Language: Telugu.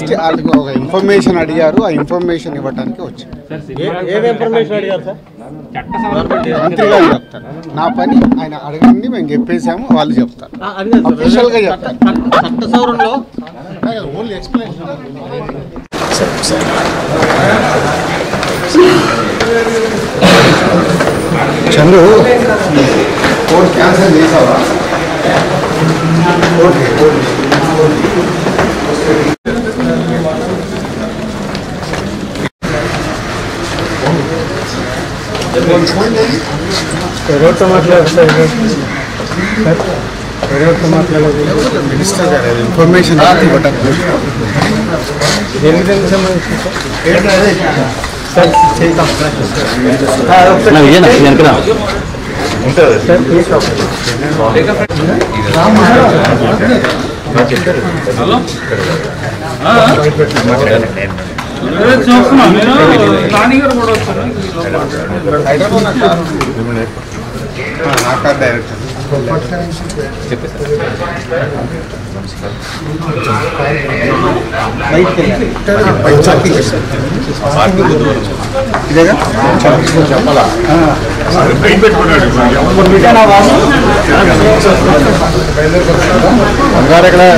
జస్ట్ వాళ్ళకి ఒక ఇన్ఫర్మేషన్ అడిగారు ఆ ఇన్ఫర్మేషన్ ఇవ్వడానికి వచ్చాను ఏది ఇన్ఫర్మేషన్ అడిగారు సార్ మంత్రి గారు చెప్తారు నా పని ఆయన అడగండి మేము చెప్పేసాము వాళ్ళు చెప్తారు ఆ, అది కాదు సార్. Official గా చట్ట- చట్ట- చట్ట సవరణలో only explanation Chandru court cancel చేసావా ఓకే ఎవరితో మాట్లాడారు ఎవరితో మాట్లాడారు మినిస్టర్ గారు ఇన్ఫర్మేషన్ ఇవ్వటానికి దేనికి దేనికి సంబంధించి సార్ చేద్దాం సార్ ప్లీజ్ నాకా డైరెక్టర్ ఇదేగా చెప్పాలా బంగారు ఎక్కడ